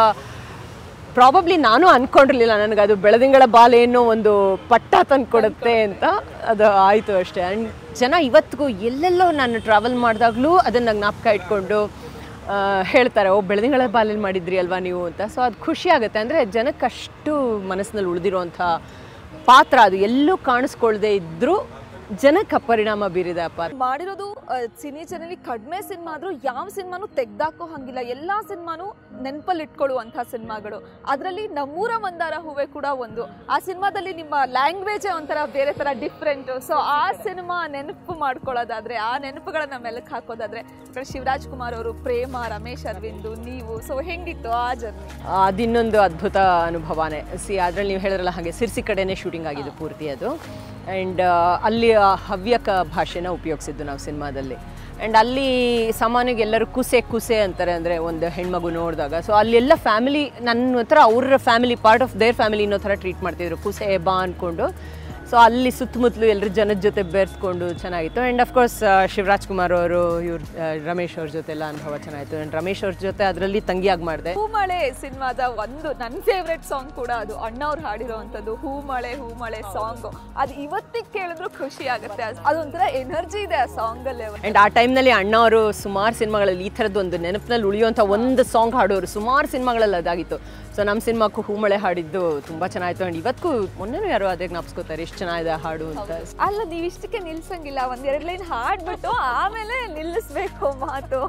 ಪ್ರಾಬಬ್ಲಿ ನಾನು ಅಂದ್ಕೊಂಡಿರಲಿಲ್ಲ ನನಗೆ ಅದು ಬೆಳದಿಂಗಳ ಬಾಲೆ ಏನೋ ಒಂದು ಪಟ್ಟ ತಂದು ಕೊಡುತ್ತೆ ಅಂತ ಅದು ಆಯಿತು ಅಷ್ಟೇ ಆ್ಯಂಡ್ ಜನ ಇವತ್ತಿಗೂ ಎಲ್ಲೆಲ್ಲೋ ನಾನು ಟ್ರಾವೆಲ್ ಮಾಡಿದಾಗಲೂ ಅದನ್ನು ಜ್ಞಾಪಕ ಇಟ್ಕೊಂಡು ಆ, ಹೇಳ್ತಾರೆ ಓ ಬೆಳದಿಂಗಳ ಬಾಲೆಲ್ಲಿ ಮಾಡಿದ್ರಿ ಅಲ್ವಾ ನೀವು ಅಂತ ಸೊ ಅದು ಖುಷಿ ಆಗುತ್ತೆ ಅಂದರೆ ಜನಕ್ಕೆ ಅಷ್ಟು ಮನಸ್ಸಿನಲ್ಲಿ ಉಳಿದಿರೋಂಥ ಪಾತ್ರ ಅದು ಎಲ್ಲೂ ಕಾಣಿಸ್ಕೊಳ್ದೇ ಇದ್ದರೂ ಜನಕ್ಕೆ ಪರಿಣಾಮ ಬೀರಿದೆ ಆ ಪಾತ್ರ ಮಾಡಿರೋದು ಆ, ಸಿನಿ ಚಾನೆಲ್ ಕಡಿಮೆ ಸಿನಿಮಾ ಆದ್ರೂ ಯಾವ ಸಿನಿಮಾನು ತೆಗ್ದಾಕೋ ಹಂಗಿಲ್ಲ ಎಲ್ಲಾ ಸಿನಿಮಾನು ನೆನಪಲ್ಲಿ ಇಟ್ಕೊಳ್ಳುವಂಥ ಸಿನಿಮಾಗಳು ಅದರಲ್ಲಿ ನಮ್ಮೂರ ಮಂದಾರ ಹೂವೆ ಕೂಡ ಒಂದು ಆ ಸಿನಿಮಾದಲ್ಲಿ ನಿಮ್ಮ ಲ್ಯಾಂಗ್ವೇಜೇ ಒಂಥರ ಬೇರೆ ತರ ಡಿಫ್ರೆಂಟ್ ಸೊ ಆ ಸಿನಿಮಾ ನೆನಪು ಮಾಡ್ಕೊಳ್ಳೋದಾದ್ರೆ ಆ ನೆನಪುಗಳನ್ನ ಮೆಲಕ್ ಹಾಕೋದಾದ್ರೆ ಈ ಕಡೆ ಶಿವರಾಜ್ ಕುಮಾರ್ ಅವರು ಪ್ರೇಮ ರಮೇಶ್ ಅರವಿಂದ್ ನೀವು ಸೊ ಹೆಂಗಿತ್ತು ಆ ಜರ್ನಿ ಅದಿನ್ನೊಂದು ಅದ್ಭುತ ಅನುಭವನೇ ಸಿ ಅದರಲ್ಲಿ ನೀವು ಹೇಳಿದ್ರಲ್ಲ ಹಾಗೆ ಸಿರ್ಸಿ ಕಡೆನೇ ಶೂಟಿಂಗ್ ಆಗಿದ್ದು ಪೂರ್ತಿ ಅದು ಆ್ಯಂಡ್ ಅಲ್ಲಿ ಆ ಹವ್ಯಕ ಭಾಷೆನ ಉಪಯೋಗಿಸಿದ್ದು ನಾವು ಸಿನಿಮಾದಲ್ಲಿ ಆ್ಯಂಡ್ ಅಲ್ಲಿ ಸಾಮಾನ್ಯವಾಗಿ ಎಲ್ಲರೂ ಕುಸೆ ಕುಸೆ ಅಂತಾರೆ ಅಂದರೆ ಒಂದು ಹೆಣ್ಮಗು ನೋಡಿದಾಗ ಸೊ ಅಲ್ಲೆಲ್ಲ ಫ್ಯಾಮಿಲಿ ನನ್ನ ಹತ್ರ ಅವ್ರ family part of their family ಇನ್ನೋ ಥರ ಟ್ರೀಟ್ ಮಾಡ್ತಿದ್ರು ಕುಸೆ ಬಾ ಅಂದ್ಕೊಂಡು ಸೊ ಅಲ್ಲಿ ಸುತ್ತಮುತ್ತಲು ಎಲ್ಲರ ಜನದ ಜೊತೆ ಬೆರೆಸ್ಕೊಂಡು ಚೆನ್ನಾಗಿತ್ತು ಆ್ಯಂಡ್ ಅಫ್ಕೋರ್ಸ್ ಶಿವರಾಜ್ ಕುಮಾರ್ ಅವರು ಇವ್ರು ಆ, ರಮೇಶ್ ಅವ್ರ ಜೊತೆ ಎಲ್ಲ ಅನುಭವ ಚೆನ್ನಾಗಿತ್ತು ಆ್ಯಂಡ್ ರಮೇಶ್ ಅವ್ರ ಜೊತೆ ಅದರಲ್ಲಿ ತಂಗಿಯಾಗಿ ಮಾಡಿದೆ ಹೂಮಳೆ ಸಿನಿಮಾದ ಒಂದು ನನ್ನ ಫೇವ್ರೆಟ್ ಸಾಂಗ್ ಕೂಡ ಅದು ಅಣ್ಣವ್ರು ಹಾಡಿರೋವಂಥದ್ದು ಹೂಮಳೆ ಹೂಮಳೆ ಸಾಂಗ್ ಅದು ಇವತ್ತಿಗೆ ಕೇಳಿದ್ರು ಖುಷಿ ಆಗುತ್ತೆ ಅದ್- ಅದೊಂಥರ ಎನರ್ಜಿ ಇದೆ ಆ ಸಾಂಗ್ ಅಲ್ಲಿ ಆ್ಯಂಡ್ ಆ ಟೈಮ್ನಲ್ಲಿ ಅಣ್ಣ ಅವರು ಸುಮಾರು ಸಿನಿಮಾಗಳಲ್ಲಿ ಈ ಥರದ್ದು ಒಂದು ನೆನಪಿನಲ್ಲಿ ಉಳಿಯುವಂಥ ಒಂದು ಸಾಂಗ್ ಹಾಡೋರು ಸುಮಾರು ಸಿನಿಮಾಗಳಲ್ಲಿ ಅದಾಗಿತ್ತು ಸೊ ನಮ್ಮ ಸಿನಿಮಾಕ್ಕೂ ಹೂಮಳೆ ಹಾಡಿದ್ದು ತುಂಬ ಚೆನ್ನಾಗಿತ್ತು ಆ್ಯಂಡ್ ಇವತ್ತಿಗೂ ಮೊನ್ನೆನೂ ಯಾರೋ ಅದೇ ಜ್ಞಾಪಿಸ್ಕೋತಾರೆ ಎಷ್ಟು ಚೆನ್ನಾಗಿದೆ ಆ ಹಾಡು ಅಂತ ಅಲ್ಲ ನೀವು ಇಷ್ಟಕ್ಕೆ ನಿಲ್ಸಂಗಿಲ್ಲ ಒಂದ್ ಎರಡ್ ಲೈನ್ ಹಾಡ್ಬಿಟ್ಟು ಆಮೇಲೆ ನಿಲ್ಲಿಸ್ಬೇಕು ಮಾತು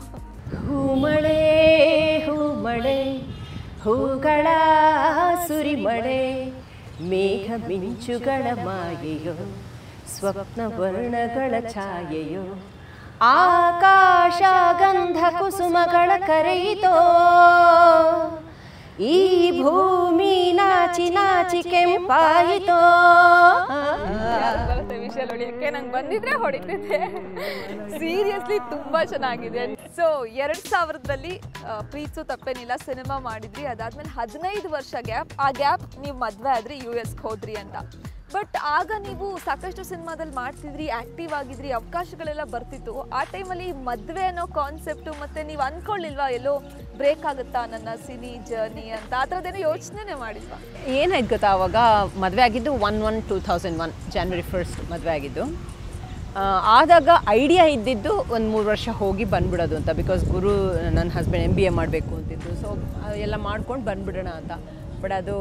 ಹೂಮಳೆ ಹೂಮಳೆ ಹೂಗಳ ಸುರಿಮಳೆ ಮೇಘ ಮಿಂಚುಗಳ ಮಾಯೆಯೋ ಸ್ವಪ್ನ ವರ್ಣಗಳ ಛಾಯೆಯೋ ಆಕಾಶ ಗಂಧ ಕುಸುಮಗಳ ಕರೆಯಿತೋ ಈ ಭೂಮಿ ನಾಚಿ ನಾಚಿ ಕೆಂಪಾಯಿತೋ ಯಾರ್ಗ್ ಬರುತ್ತೆ ವಿಷಲ್ ಹೊಡಿಯಕ್ಕೆ ನಂಗೆ ಬಂದಿದ್ರೆ ಹೊಡಿತಿದ್ದೆ ಸೀರಿಯಸ್ಲಿ ತುಂಬಾ ಚೆನ್ನಾಗಿದೆ ಸೊ ಎರಡ್ ಸಾವಿರದಲ್ಲಿ ಆ, ಪ್ರೀತ್ಸು ತಪ್ಪೇನಿಲ್ಲ ಸಿನಿಮಾ ಮಾಡಿದ್ರಿ ಅದಾದ್ಮೇಲೆ ಹದಿನೈದು ವರ್ಷ ಗ್ಯಾಪ್ ಆ ಗ್ಯಾಪ್ ನೀವು ಮದ್ವೆ ಆದ್ರಿ ಯು ಎಸ್ಗೆ ಹೋದ್ರಿ ಅಂತ ಬಟ್ ಆಗ ನೀವು ಸಾಕಷ್ಟು ಸಿನಿಮಾದಲ್ಲಿ ಮಾಡ್ತಿದ್ರಿ ಆಕ್ಟಿವ್ ಆಗಿದ್ರಿ ಅವಕಾಶಗಳೆಲ್ಲ ಬರ್ತಿತ್ತು ಆ ಟೈಮಲ್ಲಿ ಮದುವೆ ಅನ್ನೋ ಕಾನ್ಸೆಪ್ಟು ಮತ್ತೆ ನೀವು ಅನ್ಕೊಳ್ಳಿಲ್ವಾ ಎಲ್ಲೋ ಬ್ರೇಕ್ ಆಗುತ್ತಾ ನನ್ನ ಸಿನಿ ಜರ್ನಿ ಅಂತ ಆ ಥರದ್ದೇನೋ ಯೋಚನೆ ಮಾಡಿಲ್ವಾ ಏನಾಯ್ತು ಗೊತ್ತಾ ಅವಾಗ ಮದುವೆ ಆಗಿದ್ದು one one two thousand one January first ಮದುವೆ ಆಗಿದ್ದು ಆ, ಆದಾಗ ಐಡಿಯಾ ಇದ್ದಿದ್ದು ಒಂದು ಮೂರು ವರ್ಷ ಹೋಗಿ ಬಂದ್ಬಿಡೋದು ಅಂತ ಬಿಕಾಸ್ ಗುರು ನನ್ನ ಹಸ್ಬೆಂಡ್ ಎಮ್ ಬಿ ಎ ಮಾಡಬೇಕು ಅಂತಿದ್ದು ಸೊ ಎಲ್ಲ ಮಾಡ್ಕೊಂಡು ಬಂದ್ಬಿಡೋಣ ಅಂತ ಬಟ್ ಅದು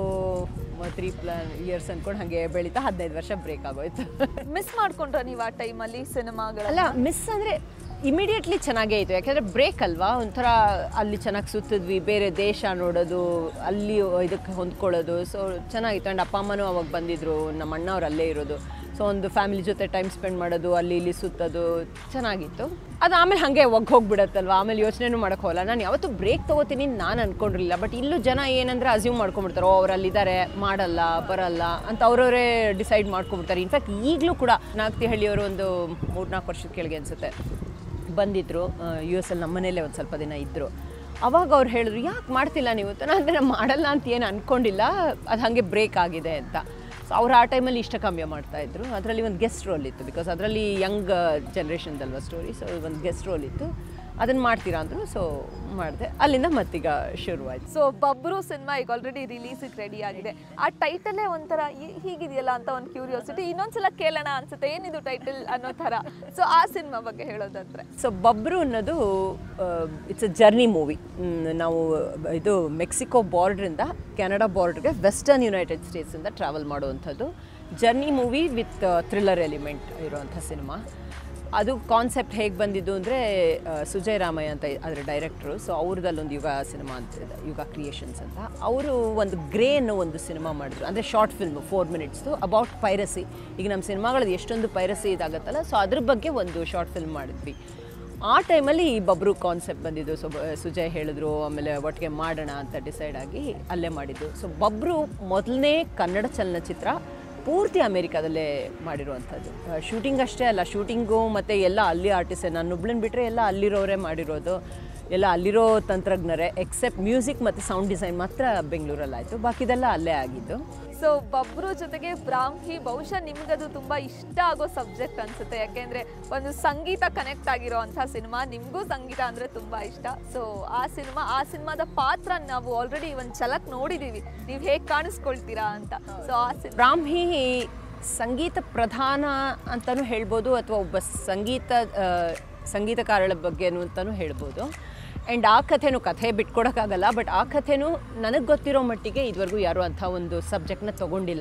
ತ್ರೀ ಪ್ಲಾನ್ ಇಯರ್ಸ್ ಅಂದ್ಕೊಂಡು ಹಾಗೆ ಬೆಳೀತಾ ಹದಿನೈದು ವರ್ಷ ಬ್ರೇಕ್ ಆಗೋಯ್ತು ಮಿಸ್ ಮಾಡ್ಕೊಂಡ್ರ ನೀವು ಆ ಟೈಮಲ್ಲಿ ಸಿನಿಮಾಗಳ ಅಲ್ಲ ಮಿಸ್ ಅಂದರೆ ಇಮಿಡಿಯೇಟ್ಲಿ ಚೆನ್ನಾಗೇ ಇತ್ತು ಯಾಕೆಂದರೆ ಬ್ರೇಕ್ ಅಲ್ವಾ ಒಂಥರ ಅಲ್ಲಿ ಚೆನ್ನಾಗಿ ಸುತ್ತಿದ್ವಿ ಬೇರೆ ದೇಶ ನೋಡೋದು ಅಲ್ಲಿ ಇದಕ್ಕೆ ಹೊಂದ್ಕೊಳ್ಳೋದು ಸೊ ಚೆನ್ನಾಗಿತ್ತು ಆ್ಯಂಡ್ ಅಪ್ಪ ಅಮ್ಮನೂ ಅವಾಗ ಬಂದಿದ್ದರು ನಮ್ಮ ಅಣ್ಣವ್ರು ಅಲ್ಲೇ ಇರೋದು ಸೊ ಒಂದು ಫ್ಯಾಮಿಲಿ ಜೊತೆ ಟೈಮ್ ಸ್ಪೆಂಡ್ ಮಾಡೋದು ಅಲ್ಲಿ ಇಲ್ಲಿ ಸುತ್ತೋದು ಚೆನ್ನಾಗಿತ್ತು ಅದು ಆಮೇಲೆ ಹಾಗೆ ಒಗ್ ಹೋಗ್ಬಿಡತ್ತಲ್ವ ಆಮೇಲೆ ಯೋಚನೆನೂ ಮಾಡೋಕ್ಕೆ ಹೋಗಲ್ಲ ನಾನು ಯಾವತ್ತೂ ಬ್ರೇಕ್ ತೊಗೋತೀನಿ ನಾನು ಅಂದ್ಕೊಂಡಿರಲಿಲ್ಲ ಬಟ್ ಇಲ್ಲೂ ಜನ ಏನಂದ್ರೆ ಅಸ್ಯೂಮ್ ಮಾಡ್ಕೊಂಬಿಡ್ತಾರೆ ಓ ಅವ್ರು ಅಲ್ಲಿದ್ದಾರೆ ಮಾಡಲ್ಲ ಬರಲ್ಲ ಅಂತ ಅವ್ರವರೇ ಡಿಸೈಡ್ ಮಾಡ್ಕೊಂಬಿಡ್ತಾರೆ ಇನ್ಫ್ಯಾಕ್ಟ್ ಈಗಲೂ ಕೂಡ ನಾಗ್ತಿಹಳ್ಳಿಯವರು ಒಂದು ಮೂರ್ನಾಲ್ಕು ವರ್ಷದ ಕೆಳಗೆ ಅನಿಸುತ್ತೆ ಬಂದಿದ್ದರು ಯು ಎಸ್ ಅಲ್ಲಿ ನಮ್ಮ ಮನೇಲೇ ಒಂದು ಸ್ವಲ್ಪ ದಿನ ಇದ್ದರು ಅವಾಗ ಅವ್ರು ಹೇಳಿದ್ರು ಯಾಕೆ ಮಾಡ್ತಿಲ್ಲ ನೀವು ಅಂತ ನಾನು ನಾನು ಮಾಡಲ್ಲ ಅಂತ ಏನು ಅಂದ್ಕೊಂಡಿಲ್ಲ ಅದು ಹಾಗೆ ಬ್ರೇಕ್ ಆಗಿದೆ ಅಂತ ಸೊ ಅವ್ರು ಆ ಟೈಮಲ್ಲಿ ಇಷ್ಟ ಕಮ್ಮಿ ಮಾಡ್ತಾಯಿದ್ರು ಅದರಲ್ಲಿ ಒಂದು ಗೆಸ್ಟ್ ರೋಲ್ ಇತ್ತು ಬಿಕಾಸ್ ಅದರಲ್ಲಿ ಯಂಗ್ ಜನ್ರೇಷನ್ದಲ್ವ ಸ್ಟೋರಿ ಸೊ ಒಂದು ಗೆಸ್ಟ್ ರೋಲ್ ಇತ್ತು ಅದನ್ನು ಮಾಡ್ತೀರಾ ಅಂದರು ಸೊ ಮಾಡಿದೆ ಅಲ್ಲಿಂದ ಮತ್ತೀಗ ಶುರುವಾಯಿತು ಸೊ ಬಬ್ರು ಸಿನಿಮಾ ಈಗ ಆಲ್ರೆಡಿ ರಿಲೀಸಿಗೆ ರೆಡಿ ಆಗಿದೆ ಆ ಟೈಟಲೇ ಒಂಥರ ಈ- ಹೀಗಿದೆಯಲ್ಲ ಅಂತ ಒಂದು ಕ್ಯೂರಿಯಾಸಿಟಿ ಇನ್ನೊಂದ್ಸಲ ಕೇಳೋಣ ಅನ್ಸುತ್ತೆ ಏನಿದು ಟೈಟಲ್ ಅನ್ನೋ ಥರ ಸೊ ಆ ಸಿನಿಮಾ ಬಗ್ಗೆ ಹೇಳೋದಂದ್ರೆ ಸೊ ಬಬ್ರು ಅನ್ನೋದು ಇಟ್ಸ್ ಅ ಜರ್ನಿ ಮೂವಿ ನಾವು ಇದು ಮೆಕ್ಸಿಕೋ ಬಾರ್ಡ್ರಿಂದ ಕೆನಡಾ ಬಾರ್ಡ್ರಿಗೆ ವೆಸ್ಟರ್ನ್ ಯುನೈಟೆಡ್ ಸ್ಟೇಟ್ಸಿಂದ ಟ್ರಾವೆಲ್ ಮಾಡುವಂಥದ್ದು journey movie with thriller element ಇರುವಂಥ ಸಿನಿಮಾ ಅದು ಕಾನ್ಸೆಪ್ಟ್ ಹೇಗೆ ಬಂದಿದ್ದು ಅಂದರೆ ಸುಜಯ್ ರಾಮಯ್ಯ ಅಂತ ಅದರ ಡೈರೆಕ್ಟ್ರು ಸೊ ಅವ್ರದ್ದಲ್ಲೊಂದು ಯುಗ ಸಿನಿಮಾ ಅಂತ ಇದೆ ಯುಗ ಕ್ರಿಯೇಷನ್ಸ್ ಅಂತ ಅವರು ಒಂದು ಗ್ರೇ ಅನ್ನೋ ಒಂದು ಸಿನಿಮಾ ಮಾಡಿದ್ರು ಅಂದರೆ ಶಾರ್ಟ್ ಫಿಲ್ಮ್ ಫೋರ್ ಮಿನಿಟ್ಸ್ದು ಅಬೌಟ್ ಪೈರಸಿ ಈಗ ನಮ್ಮ ಸಿನಿಮಾಗಳದ್ದು ಎಷ್ಟೊಂದು ಪೈರಸಿ ಇದಾಗತ್ತಲ್ಲ ಸೊ ಅದ್ರ ಬಗ್ಗೆ ಒಂದು ಶಾರ್ಟ್ ಫಿಲ್ಮ್ ಮಾಡಿದ್ವಿ ಆ ಟೈಮಲ್ಲಿ ಈ ಬಬ್ರು ಕಾನ್ಸೆಪ್ಟ್ ಬಂದಿದ್ದು ಸೊ ಬ- ಸುಜಯ್ ಹೇಳಿದ್ರು ಆಮೇಲೆ ಒಟ್ಟಿಗೆ ಮಾಡೋಣ ಅಂತ ಡಿಸೈಡ್ ಆಗಿ ಅಲ್ಲೇ ಮಾಡಿದ್ದು ಸೊ ಬಬ್ರು ಮೊದಲನೇ ಕನ್ನಡ ಚಲನಚಿತ್ರ ಪೂರ್ತಿ ಅಮೇರಿಕಾದಲ್ಲೇ ಮಾಡಿರುವಂಥದ್ದು ಶೂಟಿಂಗ್ ಅಷ್ಟೇ ಅಲ್ಲ ಶೂಟಿಂಗು ಮತ್ತು ಎಲ್ಲ ಅಲ್ಲಿ ಆರ್ಟಿಸ್ಟೇ ನಾನು ಒಬ್ಳನ್ನ ಬಿಟ್ಟರೆ ಎಲ್ಲ ಅಲ್ಲಿರೋರೇ ಮಾಡಿರೋದು ಎಲ್ಲ ಅಲ್ಲಿರೋ ತಂತ್ರಜ್ಞರೇ ಎಕ್ಸೆಪ್ಟ್ ಮ್ಯೂಸಿಕ್ ಮತ್ತು ಸೌಂಡ್ ಡಿಸೈನ್ ಮಾತ್ರ ಬೆಂಗಳೂರಲ್ಲಾಯಿತು ಬಾಕಿದೆಲ್ಲ ಅಲ್ಲೇ ಆಗಿದ್ದು ಸೊ ಬಬ್ರು ಜೊತೆಗೆ ಬ್ರಾಹ್ಮಿ ಬಹುಶಃ ನಿಮ್ಗದು ತುಂಬಾ ಇಷ್ಟ ಆಗೋ ಸಬ್ಜೆಕ್ಟ್ ಅನ್ಸುತ್ತೆ ಯಾಕೆಂದ್ರೆ ಒಂದು ಸಂಗೀತ ಕನೆಕ್ಟ್ ಆಗಿರೋ ಅಂಥ ಸಿನಿಮಾ ನಿಮಗೂ ಸಂಗೀತ ಅಂದ್ರೆ ತುಂಬಾ ಇಷ್ಟ ಸೊ ಆ ಸಿನಿಮಾ ಆ ಸಿನಿಮಾದ ಪಾತ್ರ ನಾವು ಆಲ್ರೆಡಿ ಒಂದು ಛಲಕ್ ನೋಡಿದೀವಿ ನೀವು ಹೇಗೆ ಕಾಣಿಸ್ಕೊಳ್ತೀರಾ ಅಂತ ಸೊ ಆ ಸಿನಿಮಾ ಬ್ರಾಹ್ಮಿ ಸಂಗೀತ ಪ್ರಧಾನ ಅಂತಲೂ ಹೇಳ್ಬೋದು ಅಥವಾ ಒಬ್ಬ ಸಂಗೀತ ಆ, ಸಂಗೀತಕಾರಳ ಬಗ್ಗೆನೂ ಅಂತಲೂ ಹೇಳ್ಬೋದು ಆ್ಯಂಡ್ ಆ ಕಥೆನೂ ಕಥೆ ಬಿಟ್ಕೊಡೋಕ್ಕಾಗಲ್ಲ ಬಟ್ ಆ ಕಥೆನೂ ನನಗೆ ಗೊತ್ತಿರೋ ಮಟ್ಟಿಗೆ ಇದುವರೆಗೂ ಯಾರೂ ಅಂಥ ಒಂದು ಸಬ್ಜೆಕ್ಟ್ನ ತೊಗೊಂಡಿಲ್ಲ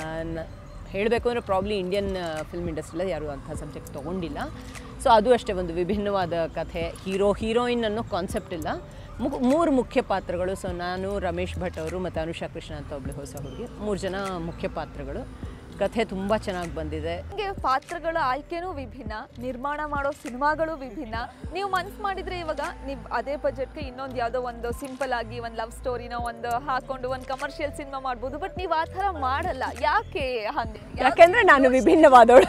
ಹೇಳಬೇಕು ಅಂದರೆ ಪ್ರಾಬ್ಲಿ ಇಂಡಿಯನ್ ಫಿಲ್ಮ್ ಇಂಡಸ್ಟ್ರಿಯಲ್ಲಿ ಯಾರೂ ಅಂಥ ಸಬ್ಜೆಕ್ಟ್ ತೊಗೊಂಡಿಲ್ಲ ಸೊ ಅದು ಅಷ್ಟೇ ಒಂದು ವಿಭಿನ್ನವಾದ ಕಥೆ ಹೀರೋ ಹೀರೋಯಿನ್ ಅನ್ನೋ ಕಾನ್ಸೆಪ್ಟ್ ಇಲ್ಲ ಮು ಮೂರು ಮುಖ್ಯ ಪಾತ್ರಗಳು ಸೊ ನಾನು ರಮೇಶ್ ಭಟ್ ಅವರು ಮತ್ತು ಅನುಷಾ ಕೃಷ್ಣ ಅಂತ ಒಬ್ಬಳು ಹೊಸ ಹುಡುಗಿ ಮೂರು ಜನ ಮುಖ್ಯ ಪಾತ್ರಗಳು ಕಥೆ ತುಂಬ ಚೆನ್ನಾಗಿ ಬಂದಿದೆ ನಿಮಗೆ ಪಾತ್ರಗಳ ಆಯ್ಕೆನೂ ವಿಭಿನ್ನ ನಿರ್ಮಾಣ ಮಾಡೋ ಸಿನಿಮಾಗಳು ವಿಭಿನ್ನ ನೀವು ಮನ್ಸು ಮಾಡಿದ್ರೆ ಇವಾಗ ನೀವು ಅದೇ ಬಜೆಟ್ಗೆ ಇನ್ನೊಂದು ಯಾವುದೋ ಒಂದು ಸಿಂಪಲ್ ಆಗಿ ಒಂದು ಲವ್ ಸ್ಟೋರಿನ ಒಂದು ಹಾಕೊಂಡು ಒಂದು ಕಮರ್ಷಿಯಲ್ ಸಿನಿಮಾ ಮಾಡ್ಬೋದು ಬಟ್ ನೀವು ಆ ಥರ ಮಾಡಲ್ಲ ಯಾಕೆ ಹಂಗೆ ಯಾಕೆಂದರೆ ನಾನು ವಿಭಿನ್ನವಾದವಳು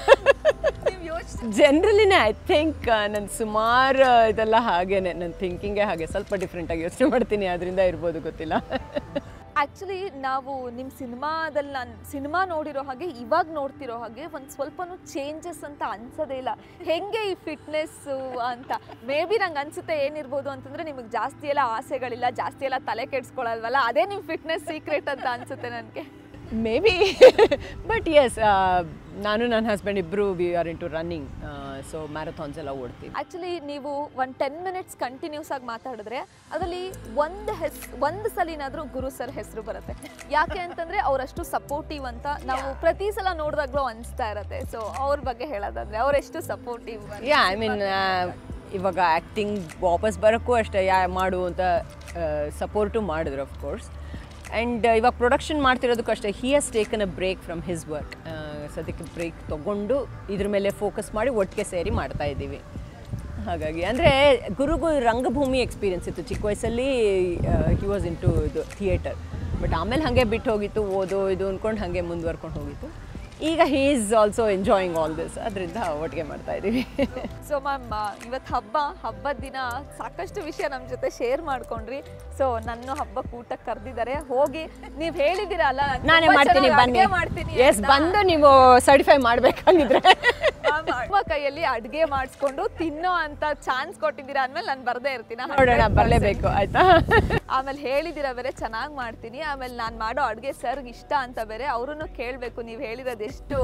ನೀವು ಯೋಚನೆ ಜನರಲಿನೇ ಐ ಥಿಂಕ್ ನನ್ನ ಸುಮಾರು ಇದೆಲ್ಲ ಹಾಗೇನೆ ನನ್ನ ಥಿಂಕಿಂಗೇ ಹಾಗೆ ಸ್ವಲ್ಪ ಡಿಫ್ರೆಂಟಾಗಿ ಯೋಚನೆ ಮಾಡ್ತೀನಿ ಅದರಿಂದ ಇರ್ಬೋದು ಗೊತ್ತಿಲ್ಲ ಆ್ಯಕ್ಚುಲಿ ನಾವು ನಿಮ್ಮ ಸಿನಿಮಾದಲ್ಲಿ ನಾನು ಸಿನಿಮಾ ನೋಡಿರೋ ಹಾಗೆ ಇವಾಗ ನೋಡ್ತಿರೋ ಹಾಗೆ ಒಂದು ಸ್ವಲ್ಪನೂ ಚೇಂಜಸ್ ಅಂತ ಅನ್ಸೋದೇ ಇಲ್ಲ ಹೆಂಗೆ ಈ ಫಿಟ್ನೆಸ್ಸು ಅಂತ ಮೇ ಬಿ ನಂಗೆ ಅನ್ಸುತ್ತೆ ಏನಿರ್ಬೋದು ಅಂತಂದರೆ ನಿಮಗೆ ಜಾಸ್ತಿ ಎಲ್ಲ ಆಸೆಗಳಿಲ್ಲ ಜಾಸ್ತಿ ಎಲ್ಲ ತಲೆ ಕೆಡ್ಸ್ಕೊಳಲ್ವಲ್ಲ ಅದೇ ನಿಮ್ಮ ಫಿಟ್ನೆಸ್ ಸೀಕ್ರೆಟ್ ಅಂತ ಅನ್ಸುತ್ತೆ ನನಗೆ ಮೇ ಬಿ ಬಟ್ ಎಸ್ ನಾನು ನನ್ನ ಹಸ್ಬೆಂಡ್ ಇಬ್ಬರು we are into running so marathons ಎಲ್ಲ ಓಡ್ತೀವಿ ಆ್ಯಕ್ಚುಲಿ ನೀವು ಒಂದು ಟೆನ್ ಮಿನಿಟ್ಸ್ ಕಂಟಿನ್ಯೂಸ್ ಆಗಿ ಮಾತಾಡಿದ್ರೆ ಅದರಲ್ಲಿ ಒಂದು ಹೆಸ್ ಒಂದು ಸಲಿನಾದರೂ ಗುರು ಸರ್ ಹೆಸರು ಬರುತ್ತೆ ಯಾಕೆ ಅಂತಂದರೆ ಅವರಷ್ಟು ಸಪೋರ್ಟಿವ್ ಅಂತ ನಾವು ಪ್ರತಿ ಸಲ ನೋಡಿದಾಗಲೂ ಅನಿಸ್ತಾ ಇರತ್ತೆ ಸೊ ಅವ್ರ ಬಗ್ಗೆ ಹೇಳೋದಾದ್ರೆ ಅವರೆಷ್ಟು ಸಪೋರ್ಟಿವ್ ಯಾ ಐ ಮೀನ್ ಇವಾಗ ಆ್ಯಕ್ಟಿಂಗ್ ವಾಪಸ್ ಬರೋಕ್ಕೂ ಅಷ್ಟೇ ಯಾ ಮಾಡು ಅಂತ ಸಪೋರ್ಟು ಮಾಡಿದ್ರು ಆಫ್ ಕೋರ್ಸ್ ಆ್ಯಂಡ್ ಇವಾಗ ಪ್ರೊಡಕ್ಷನ್ ಮಾಡ್ತಿರೋದಕ್ಕೂ ಅಷ್ಟೇ he has taken a break from his work ಸದ್ಯಕ್ಕೆ ಬ್ರೇಕ್ ತೊಗೊಂಡು ಇದ್ರ ಮೇಲೆ ಫೋಕಸ್ ಮಾಡಿ ಒಟ್ಟಿಗೆ ಸೇರಿ ಮಾಡ್ತಾ ಇದ್ದೀವಿ ಹಾಗಾಗಿ ಅಂದರೆ ಗುರುಗೂ ರಂಗಭೂಮಿ ಎಕ್ಸ್ಪೀರಿಯನ್ಸ್ ಇತ್ತು ಚಿಕ್ಕ ವಯಸ್ಸಲ್ಲಿ ಹಿ ವಾಸ್ ಇನ್ ಟು ಇದು ಥಿಯೇಟರ್ ಬಟ್ ಆಮೇಲೆ ಹಾಗೆ ಬಿಟ್ಟು ಹೋಗಿತ್ತು ಓದು ಇದು ಅಂದ್ಕೊಂಡು ಹಾಗೆ ಮುಂದುವರ್ಕೊಂಡು ಹೋಗಿತ್ತು ಈಗ he is also enjoying all this ಅದರಿಂದ ಒಟ್ಟಿಗೆ ಮಾಡ್ತಾ ಇದ್ದೀವಿ ಸೊ ಮ್ಯಾಮ್ ಇವತ್ತು ಹಬ್ಬ ಹಬ್ಬದ ದಿನ ಸಾಕಷ್ಟು ವಿಷಯ ನಮ್ಮ ಜೊತೆ ಶೇರ್ ಮಾಡ್ಕೊಂಡ್ರಿ ಸೊ ನನ್ನ ಹಬ್ಬಕ್ಕೆ ಊಟಕ್ಕೆ ಕರೆದಿದ್ದಾರೆ ಹೋಗಿ ನೀವು ಹೇಳಿದ್ದೀರಾ ಅಲ್ಲ ನಾನ್ ನಾನೇ ತುಂಬಾ ಮಾಡ್ತೀನಿ ಚೆನ್ನಾಗ್ ಬನ್ನಿ ಅಡ್ಗೆ ಮಾಡ್ತೀನಿ ಎಸ್ ಅಂತ. ಬಂದು ನೀವು ಸರ್ಟಿಫೈ ಮಾಡಬೇಕಾಗಿದ್ರೆ ಮ್ಯಾಮ್, ನಿಮ್ಮ ಕೈಯಲ್ಲಿ ಅಡ್ಗೆ ಮಾಡಿಸ್ಕೊಂಡು ತಿನ್ನೋ ಅಂತ ಚಾನ್ಸ್ ಕೊಟ್ಟಿದ್ದೀರಾ ಅಂದ್ಮೇಲೆ ನಾನು ಬರ್ದೇ ಇರ್ತೀನಿ ನೋಡೋಣ ಬರಲೇಬೇಕು ಆಯ್ತಾ ಆಮೇಲೆ ಹೇಳಿದಿರ ಬೇರೆ ಚೆನ್ನಾಗಿ ಮಾಡ್ತೀನಿ ಆಮೇಲೆ ನಾನು ಮಾಡೋ ಅಡುಗೆ ಸರ್ಗೆ ಇಷ್ಟ ಅಂತ ಬೇರೆ ಅವ್ರನ್ನು ಕೇಳಬೇಕು ನೀವು ಹೇಳಿರೋದು ಎಷ್ಟು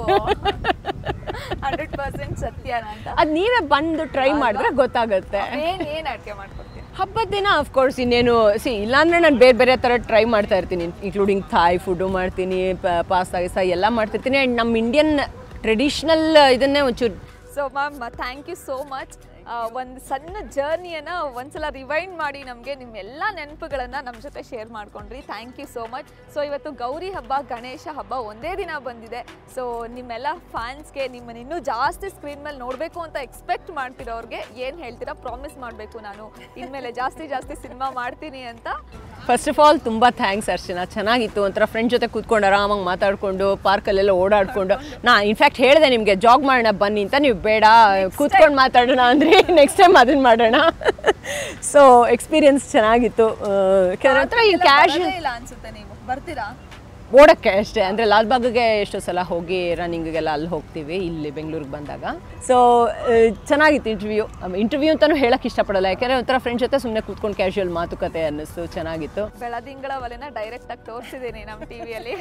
ಹಂಡ್ರೆಡ್ ಪರ್ಸೆಂಟ್ ಸತ್ಯನ ಅಂತ ಅದು ನೀವೇ ಬಂದು ಟ್ರೈ ಮಾಡಿದ್ರೆ ಗೊತ್ತಾಗುತ್ತೆ ಏನ್ ಏನ್ ಅಡುಗೆ ಮಾಡ್ಕೊಡ್ತೀನಿ ಹಬ್ಬದ ದಿನ ಅಫ್ಕೋರ್ಸ್ ಇನ್ನೇನು ಸಿ ಇಲ್ಲಾಂದ್ರೆ ನಾನು ಬೇರೆ ಬೇರೆ ಥರ ಟ್ರೈ ಮಾಡ್ತಾ ಇರ್ತೀನಿ ಇನ್ಕ್ಲೂಡಿಂಗ್ ಥಾಯ್ ಫುಡ್ಡು ಮಾಡ್ತೀನಿ ಪಾಸ್ತಾ ಗಿಸ್ತಾ ಎಲ್ಲ ಮಾಡ್ತಿರ್ತೀನಿ ಆ್ಯಂಡ್ ನಮ್ಮ ಇಂಡಿಯನ್ ಟ್ರೆಡಿಷ್ನಲ್ ಇದನ್ನೇ ಒಂಚೂರು so ma'am thank you so much ಒಂದು ಸಣ್ಣ ಜರ್ನಿಯನ್ನು ಒಂದ್ಸಲ ರಿವೈಂಡ್ ಮಾಡಿ ನಮಗೆ ನಿಮ್ಮ ಎಲ್ಲ ನೆನಪುಗಳನ್ನು ನಮ್ಮ ಜೊತೆ ಶೇರ್ ಮಾಡ್ಕೊಂಡ್ರಿ thank you so much so ಇವತ್ತು ಗೌರಿ ಹಬ್ಬ ಗಣೇಶ ಹಬ್ಬ ಒಂದೇ ದಿನ ಬಂದಿದೆ ಸೊ ನಿಮ್ಮೆಲ್ಲ ಫ್ಯಾನ್ಸ್ಗೆ ನಿಮ್ಮನ್ನು ಇನ್ನೂ ಜಾಸ್ತಿ ಸ್ಕ್ರೀನ್ ಮೇಲೆ ನೋಡಬೇಕು ಅಂತ ಎಕ್ಸ್ಪೆಕ್ಟ್ ಮಾಡ್ತಿರೋರಿಗೆ ಏನು ಹೇಳ್ತೀರಾ ಪ್ರಾಮಿಸ್ ಮಾಡಬೇಕು ನಾನು ಇನ್ಮೇಲೆ ಜಾಸ್ತಿ ಜಾಸ್ತಿ ಸಿನಿಮಾ ಮಾಡ್ತೀನಿ ಅಂತ ಫಸ್ಟ್ ಆಫ್ ಆಲ್ ತುಂಬ ಥ್ಯಾಂಕ್ಸ್ ಅರ್ಚನಾ ಚೆನ್ನಾಗಿತ್ತು ಒಂಥರ ಫ್ರೆಂಡ್ ಜೊತೆ ಕೂತ್ಕೊಂಡು ಆರಾಮಾಗಿ ಮಾತಾಡಿಕೊಂಡು ಪಾರ್ಕಲ್ಲೆಲ್ಲ ಓಡಾಡಿಕೊಂಡು ನಾ ಇನ್ಫ್ಯಾಕ್ಟ್ ಹೇಳಿದೆ ನಿಮಗೆ ಜಾಗ್ ಮಾಡೋಣ ಬನ್ನಿ ಅಂತ ನೀವು ಬೇಡ ಕೂತ್ಕೊಂಡು ಮಾತಾಡೋಣ ಅಂದರೆ ನೆಕ್ಸ್ಟ್ ಟೈಮ್ ಅದನ್ನು ಮಾಡೋಣ ಸೊ ಎಕ್ಸ್ಪೀರಿಯನ್ಸ್ ಚೆನ್ನಾಗಿತ್ತು ಕೆಲವ್ರ ಹತ್ರ ಈ ಕ್ಯಾಶುವಲ್ ಬರೋದೇ ಇಲ್ಲ ಅನ್ಸುತ್ತೆ ನೀವು ಬರ್ತೀರಾ ಓಡಕ್ಕೆ ಅಷ್ಟೇ ಅಂದರೆ ಲಾಲ್ಬಾಗ್ಗೆ ಎಷ್ಟೋ ಸಲ ಹೋಗಿ ರನ್ನಿಂಗಿಗೆಲ್ಲ ಅಲ್ಲಿ ಹೋಗ್ತೀವಿ ಇಲ್ಲಿ ಬೆಂಗಳೂರಿಗೆ ಬಂದಾಗ ಸೊ ಚೆನ್ನಾಗಿತ್ತು ಇಂಟರ್ವ್ಯೂ ಇಂಟರ್ವ್ಯೂ ಅಂತಲೂ ಹೇಳಕ್ಕೆ ಇಷ್ಟಪಡಲ್ಲ ಯಾಕೆಂದರೆ ಒಂಥರ ಫ್ರೆಂಡ್ ಜೊತೆ ಸುಮ್ಮನೆ ಕೂತ್ಕೊಂಡು ಕ್ಯಾಶುವಲ್ ಮಾತುಕತೆ ಅನ್ನಿಸ್ತು ಚೆನ್ನಾಗಿತ್ತು ಬೆಳದಿಂಗಳ ಒಲೆನ ಡೈರೆಕ್ಟ್ ಆಗಿ ತೋರಿಸಿದ್ದೀನಿ ನಮ್ಮ ಟಿವಿಯಲ್ಲಿ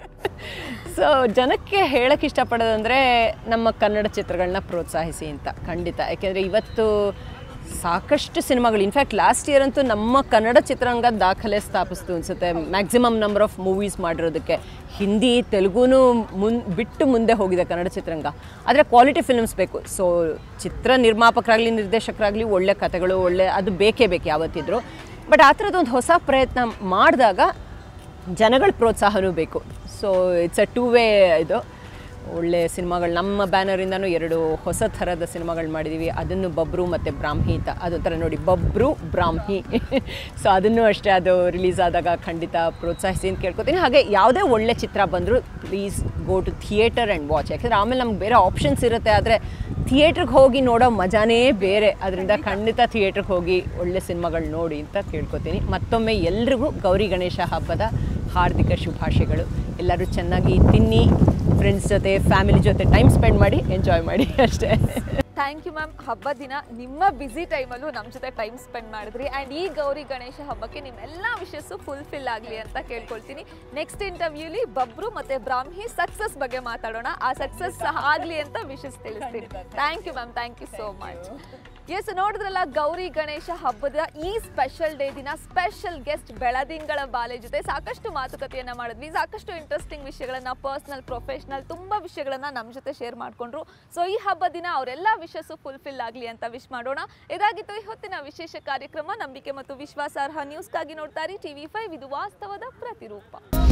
ಸೊ ಜನಕ್ಕೆ ಹೇಳಕ್ಕೆ ಇಷ್ಟಪಡೋದಂದರೆ ನಮ್ಮ ಕನ್ನಡ ಚಿತ್ರಗಳನ್ನ ಪ್ರೋತ್ಸಾಹಿಸಿ ಅಂತ ಖಂಡಿತ ಯಾಕೆಂದರೆ ಇವತ್ತು ಸಾಕಷ್ಟು ಸಿನಿಮಾಗಳು ಇನ್ಫ್ಯಾಕ್ಟ್ ಲಾಸ್ಟ್ ಇಯರ್ ಅಂತೂ ನಮ್ಮ ಕನ್ನಡ ಚಿತ್ರರಂಗ ದಾಖಲೆ ಸ್ಥಾಪಿಸ್ತು ಅನ್ಸುತ್ತೆ ಮ್ಯಾಕ್ಸಿಮಮ್ ನಂಬರ್ ಆಫ್ ಮೂವೀಸ್ ಮಾಡಿರೋದಕ್ಕೆ ಹಿಂದಿ ತೆಲುಗುನು ಮುನ್ ಬಿಟ್ಟು ಮುಂದೆ ಹೋಗಿದೆ ಕನ್ನಡ ಚಿತ್ರರಂಗ ಆದರೆ ಕ್ವಾಲಿಟಿ ಫಿಲ್ಮ್ಸ್ ಬೇಕು ಸೊ ಚಿತ್ರ ನಿರ್ಮಾಪಕರಾಗಲಿ ನಿರ್ದೇಶಕರಾಗಲಿ ಒಳ್ಳೆ ಕಥೆಗಳು ಒಳ್ಳೆ ಅದು ಬೇಕೇ ಬೇಕು ಯಾವತ್ತಿದ್ರು ಬಟ್ ಆ ಥರದ್ದೊಂದು ಹೊಸ ಪ್ರಯತ್ನ ಮಾಡಿದಾಗ ಜನಗಳ ಪ್ರೋತ್ಸಾಹನೂ ಬೇಕು so it's a two way ಇದು ಒಳ್ಳೆ ಸಿನಿಮಾಗಳು ನಮ್ಮ ಬ್ಯಾನರಿಂದನೂ ಎರಡು ಹೊಸ ಥರದ ಸಿನಿಮಾಗಳು ಮಾಡಿದ್ದೀವಿ ಅದನ್ನು ಬಬ್ರು ಮತ್ತು ಬ್ರಾಹ್ಮಿ ಅಂತ ಅದೊಂಥರ ನೋಡಿ ಬಬ್ರು ಬ್ರಾಹ್ಮಿ ಸೊ ಅದನ್ನು ಅಷ್ಟೇ ಅದು ರಿಲೀಸ್ ಆದಾಗ ಖಂಡಿತ ಪ್ರೋತ್ಸಾಹಿಸಿ ಅಂತ ಕೇಳ್ಕೊತೀನಿ ಹಾಗೆ ಯಾವುದೇ ಒಳ್ಳೆ ಚಿತ್ರ ಬಂದರೂ please go to theatre and watch ಯಾಕಂದರೆ ಆಮೇಲೆ ನಮ್ಗೆ ಬೇರೆ ಆಪ್ಷನ್ಸ್ ಇರುತ್ತೆ ಆದರೆ ಥಿಯೇಟ್ರಿಗೆ ಹೋಗಿ ನೋಡೋ ಮಜಾನೇ ಬೇರೆ ಅದರಿಂದ ಖಂಡಿತ ಥಿಯೇಟ್ರಿಗೆ ಹೋಗಿ ಒಳ್ಳೆ ಸಿನಿಮಾಗಳು ನೋಡಿ ಅಂತ ಕೇಳ್ಕೊತೀನಿ ಮತ್ತೊಮ್ಮೆ ಎಲ್ರಿಗೂ ಗೌರಿ ಗಣೇಶ ಹಬ್ಬದ ಹಾರ್ದಿಕ ಶುಭಾಶಯಗಳು ಎಲ್ಲರೂ ಚೆನ್ನಾಗಿ ತಿನ್ನಿ ಫ್ರೆಂಡ್ಸ್ ಜೊತೆ ಫ್ಯಾಮಿಲಿ ಜೊತೆ ಟೈಮ್ ಸ್ಪೆಂಡ್ ಮಾಡಿ ಎಂಜಾಯ್ ಮಾಡಿ ಅಷ್ಟೇ ಥ್ಯಾಂಕ್ ಯು ಮ್ಯಾಮ್ ಹಬ್ಬದ ದಿನ ನಿಮ್ಮ ಬ್ಯುಸಿ ಟೈಮಲ್ಲೂ ನಮ್ಮ ಜೊತೆ ಟೈಮ್ ಸ್ಪೆಂಡ್ ಮಾಡಿದ್ರಿ ಆ್ಯಂಡ್ ಈ ಗೌರಿ ಗಣೇಶ ಹಬ್ಬಕ್ಕೆ ನಿಮ್ಮೆಲ್ಲ ವಿಷಸ್ಸು ಫುಲ್ಫಿಲ್ ಆಗಲಿ ಅಂತ ಕೇಳ್ಕೊಳ್ತೀನಿ ನೆಕ್ಸ್ಟ್ ಇಂಟರ್ವ್ಯೂಲಿ ಬಬ್ರು ಮತ್ತು ಬ್ರಾಹ್ಮಿ ಸಕ್ಸಸ್ ಬಗ್ಗೆ ಮಾತಾಡೋಣ ಆ ಸಕ್ಸಸ್ ಆಗಲಿ ಅಂತ ವಿಶಸ್ ತಿಳಿಸ್ತೀನಿ thank you ma'am thank you so much yes ನೋಡಿದ್ರಲ್ಲ ಗೌರಿ ಗಣೇಶ ಹಬ್ಬದ ಈ ಸ್ಪೆಷಲ್ ಡೇ ದಿನ ಸ್ಪೆಷಲ್ ಗೆಸ್ಟ್ ಬೆಳದಿಂಗಳ ಬಾಲೆ ಜೊತೆ ಸಾಕಷ್ಟು ಮಾತುಕತೆಯನ್ನ ಮಾಡಿದ್ವಿ ಸಾಕಷ್ಟು ಇಂಟ್ರೆಸ್ಟಿಂಗ್ ವಿಷಯಗಳನ್ನ ಪರ್ಸನಲ್ ಪ್ರೊಫೆಷನಲ್ ತುಂಬಾ ವಿಷಯಗಳನ್ನ ನಮ್ಮ ಜೊತೆ ಶೇರ್ ಮಾಡ್ಕೊಂಡ್ರು ಸೊ ಈ ಹಬ್ಬ ದಿನ ಅವರೆಲ್ಲ ವಿಷಸ್ಸು ಫುಲ್ಫಿಲ್ ಆಗಲಿ ಅಂತ ವಿಶ್ ಮಾಡೋಣ ಇದಾಗಿತ್ತು ಈ ಹೊತ್ತಿನ ವಿಶೇಷ ಕಾರ್ಯಕ್ರಮ ನಂಬಿಕೆ ಮತ್ತು ವಿಶ್ವಾಸಾರ್ಹ ನ್ಯೂಸ್ಗಾಗಿ ನೋಡ್ತಾರೆ ಟಿವಿ ಫೈವ್ ಇದು ವಾಸ್ತವದ ಪ್ರತಿರೂಪ